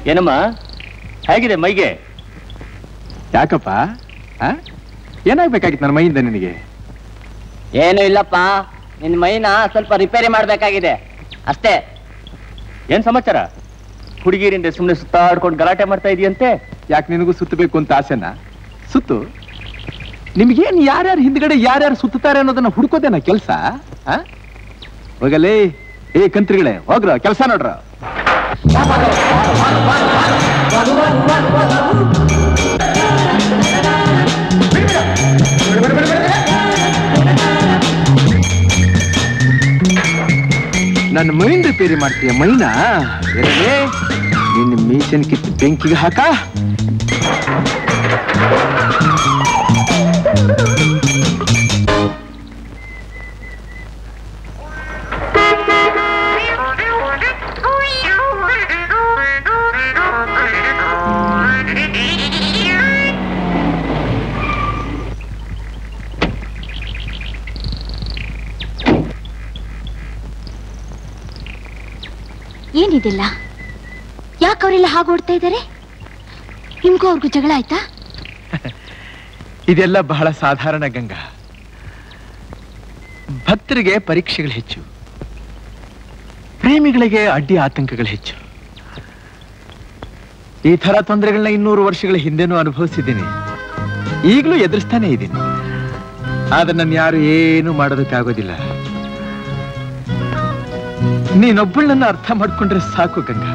ಏನಮ್ಮ ಹೇಗಿದೆ ಮೈಗೆ ಯಾಕಪ್ಪ ಆ? ಏನಾಗ್ಬೇಕಾಗಿತ್ತು ನನ್ನ ಮೈಯಿಂದ ನಿನಗೆ ಏನು ಇಲ್ಲಪ್ಪ ನಿನ್ ಮೈನ ಸ್ವಲ್ಪ ರಿಪೇರಿ ಮಾಡ್ಬೇಕಾಗಿದೆ ಅಷ್ಟೇ ಏನ್ ಸಮಾಚಾರ ಹುಡುಗಿರಿಂದ ಸುಮ್ಮನೆ ಸುತ್ತಾಡ್ಕೊಂಡು ಗಲಾಟೆ ಮಾಡ್ತಾ ಇದೆಯಂತೆ ಯಾಕೆ ನಿನಗೂ ಸುತ್ತಬೇಕು ಅಂತ ಆಸೆನಾ ಸುತ್ತು ನಿಮ್ಗೇನ್ ಯಾರ್ಯಾರು ಹಿಂದ್ಗಡೆ ಯಾರ್ಯಾರು ಸುತ್ತಾರೆ ಅನ್ನೋದನ್ನ ಹುಡ್ಕೋದೇನ ಕೆಲಸ ಹೋಗಲೇ ಏ ಕಂತ್ರಿಗಳೇ ಹೋಗ್ರ ಕೆಲಸ ನೋಡ್ರ ನನ್ನ ಮೈನ್ ರಿಪೇರಿ ಮಾಡ್ತೀಯ ಮೈನಾ ಎರಡೇ ನಿನ್ನ ಮೀಸನ್ ಕಿತ್ತು ಬೆಂಕಿಗೆ ಹಾಕ ಏನಿದಿಲ್ಲ ಯಾಕೆ ಅವರೆಲ್ಲ ಹಾಗೆ ಓಡ್ತಾ ಇದ್ದಾರೆ ನಿಮ್ಗೂ ಅವ್ರಿಗೂ ಜಗಳ ಆಯ್ತಾ ಇದೆಲ್ಲ ಬಹಳ ಸಾಧಾರಣ ಗಂಗಾ ಭಕ್ತರಿಗೆ ಪರೀಕ್ಷೆಗಳು ಹೆಚ್ಚು ಪ್ರೇಮಿಗಳಿಗೆ ಅಡ್ಡಿ ಆತಂಕಗಳು ಹೆಚ್ಚು ಈ ತರ ತೊಂದರೆಗಳನ್ನ ಇನ್ನೂರು ವರ್ಷಗಳ ಹಿಂದೆನೂ ಅನುಭವಿಸಿದ್ದೀನಿ ಈಗಲೂ ಎದುರಿಸ್ತಾನೆ ಇದ್ದೀನಿ ಆದ್ರೆ ನನ್ನ ಯಾರು ಏನು ಮಾಡೋದಕ್ಕಾಗೋದಿಲ್ಲ ನೀನೊಬ್ಬಳನ್ನ ಅರ್ಥ ಮಾಡ್ಕೊಂಡ್ರೆ ಸಾಕು ಗಂಗಾ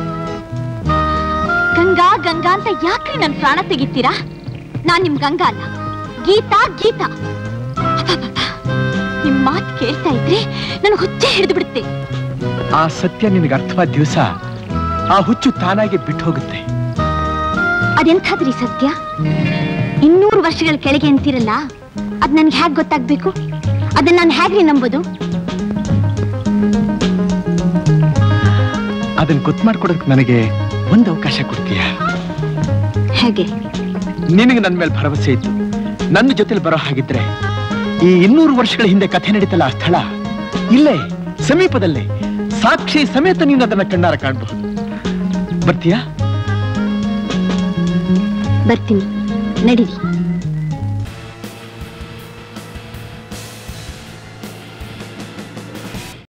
ಗಂಗಾ ಗಂಗಾ ಅಂತ ಯಾಕ್ರಿ ನನ್ ಪ್ರಾಣ ತೆಗಿತೀರಾ ನಾನ್ ನಿಮ್ ಗಂಗಾ ಅಲ್ಲ ಗೀತಾ ಗೀತಾ ಅಬ್ಬಬ್ಬಬ್ಬ. ನಿಮ್ ಮಾತ್ ಕೇಳ್ತಾ ಇದ್ರೆ ನನಗೆ ಹುಚ್ಚೆ ಹಿಡಿದು ಬಿಡುತ್ತೆ ಆ ಸತ್ಯ ನಿನಗೆ ಅರ್ಥವಾದ ದಿವಸ ಆ ಹುಚ್ಚು ತಾನಾಗಿ ಬಿಟ್ಟು ಹೋಗುತ್ತೆ ಅದೆಂಥದ್ರಿ ಸತ್ಯ ಇನ್ನೂರು ವರ್ಷಗಳ ಕೆಳಗೆ ಅಂತೀರಲ್ಲ ಅದ್ ನನ್ಗೆ ಹ್ಯಾಕ್ ಗೊತ್ತಾಗ್ಬೇಕು ಅದನ್ನ ನಾನು ಹೇಗ್ರಿ ನಂಬೋದು ಅದನ್ನ ಗೊತ್ತು ಮಾಡ್ಕೊಡಕ್ ನನಗೆ ಒಂದು ಅವಕಾಶ ಕೊಡ್ತೀಯ ಹೇಗೆ ನಿನಗೆ ನನ್ನ ಮೇಲೆ ಭರವಸೆ ಇತ್ತು ನನ್ನ ಜೊತೆಲಿ ಬರೋ ಹಾಗಿದ್ರೆ ಈ ಇನ್ನೂರು ವರ್ಷಗಳ ಹಿಂದೆ ಕಥೆ ನಡೀತಲ್ಲ ಆ ಸ್ಥಳ ಇಲ್ಲೇ ಸಮೀಪದಲ್ಲೇ ಸಾಕ್ಷಿ ಸಮೇತ ನೀನು ಅದನ್ನ ಕಣ್ಣಾರ ಕಾಣಬಹುದು ಬರ್ತೀಯಾ ಬರ್ತೀನಿ ನಡೀರಿ